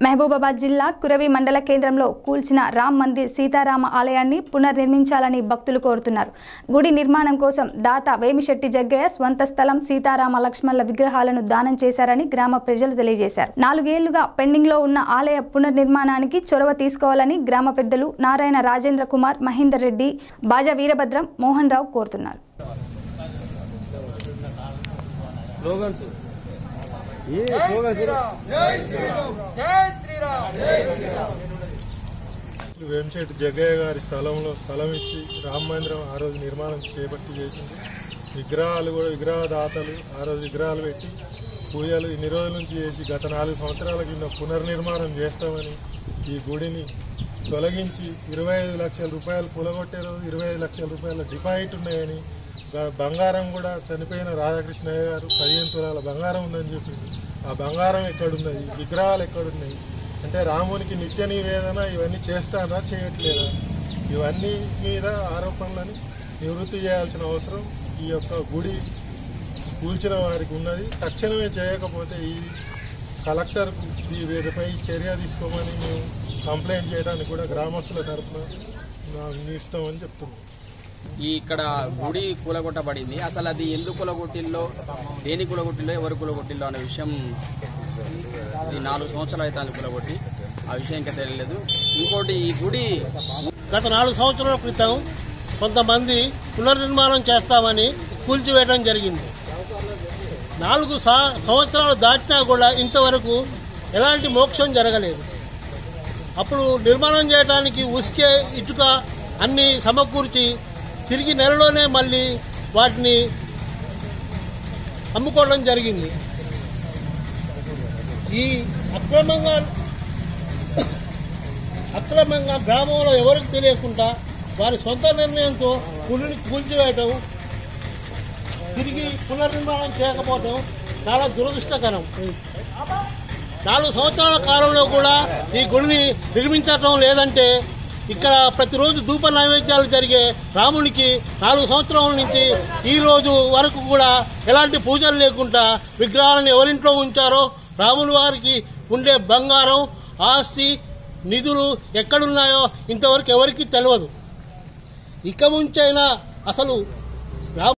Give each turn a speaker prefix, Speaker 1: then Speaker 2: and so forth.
Speaker 1: మహబూబాబాద్ జిల్లా కురవి మండల కేంద్రంలో కూల్చిన రామ్ మందిర్ సీతారామ ఆలయాన్ని పునర్నిర్మించాలని భక్తులు కోరుతున్నారు గుడి నిర్మాణం కోసం దాత వేమిశెట్టి జగ్గయ్య స్వంత స్థలం సీతారామ లక్ష్మణుల విగ్రహాలను దానం చేశారని గ్రామ ప్రజలు తెలియజేశారు నాలుగేళ్లుగా పెండింగ్లో ఉన్న ఆలయ పునర్నిర్మాణానికి చొరవ తీసుకోవాలని గ్రామ పెద్దలు నారాయణ రాజేంద్ర కుమార్ మహేందర్ రెడ్డి బాజా వీరభద్రం మోహన్ రావు కోరుతున్నారు
Speaker 2: ఏ స్లోగన్ వేంశెట్టి జగ్గయ్య గారి స్థలంలో స్థలం ఇచ్చి రామ మందిరం ఆ రోజు నిర్మాణం చేపట్టి చేసింది విగ్రహాలు కూడా విగ్రహదాతలు ఆ రోజు విగ్రహాలు పెట్టి పూజలు ఇన్ని రోజుల నుంచి చేసి గత నాలుగు సంవత్సరాల కింద పునర్నిర్మాణం చేస్తామని ఈ గుడిని తొలగించి ఇరవై ఐదు లక్షల రూపాయలు కూలగొట్టే రోజు ఇరవై ఐదు లక్షల రూపాయల డిపాజిట్ ఉన్నాయని గ- బంగారం కూడా చనిపోయిన రాధాకృష్ణయ్య గారు పదిహేను తులాల బంగారం ఉందని చెప్పింది ఆ బంగారం ఎక్కడున్నది విగ్రహాలు ఎక్కడున్నాయి అంటే రామునికి నిత్య నివేదన ఇవన్నీ చేస్తానా చేయట్లేదా ఇవన్నీ మీద ఆరోపణలని నివృత్తి చేయాల్సిన అవసరం ఈ యొక్క గుడి కూల్చిన వారికి ఉన్నది తక్షణమే చేయకపోతే ఈ కలెక్టర్కు ఈ వీరిపై చర్య తీసుకోమని మేము కంప్లైంట్ చేయడానికి కూడా గ్రామస్తుల తరఫున మేము ఇస్తామని చెప్తున్నాం
Speaker 3: ఈ ఇక్కడ గుడి కూలగొట్టబడింది అసలు అది ఎందుకు కూలగొట్టిల్లో దేని కూలగొట్టిల్లో ఎవరు కూలగొట్టిల్లో అనే విషయం ఇది నాలుగు సంవత్సరాలు అవుతుంది కూలగొట్టి ఆ విషయం ఇంకా తెలియలేదు ఇంకోటి ఈ గుడి
Speaker 4: గత నాలుగు సంవత్సరాల క్రితం కొంతమంది పునర్నిర్మాణం చేస్తామని కూల్చివేయడం జరిగింది నాలుగు సా- సంవత్సరాలు దాటినా కూడా ఇంతవరకు ఎలాంటి మోక్షం జరగలేదు అప్పుడు నిర్మాణం చేయడానికి ఉసుకే ఇటుక అన్ని సమకూర్చి తిరిగి నెలలోనే మళ్ళీ వాటిని అమ్ముకోవడం జరిగింది ఈ అక్రమంగా అక్రమంగా గ్రామంలో ఎవరికి తెలియకుండా వారి సొంత నిర్ణయంతో గుడిని కూల్చివేయటం తిరిగి పునర్నిర్మాణం చేయకపోవటం చాలా దురదృష్టకరం నాలుగు సంవత్సరాల కాలంలో కూడా ఈ గుడిని నిర్మించటం లేదంటే ఇక్కడ ప్రతిరోజు ధూప నైవేద్యాలు జరిగే రామునికి నాలుగు సంవత్సరాల నుంచి ఈ రోజు వరకు కూడా ఎలాంటి పూజలు లేకుండా విగ్రహాలను ఎవరింట్లో ఉంచారో రాముని వారికి ఉండే బంగారం ఆస్తి నిధులు ఎక్కడున్నాయో ఇంతవరకు ఎవరికీ తెలియదు ఇక ముంచైనా అసలు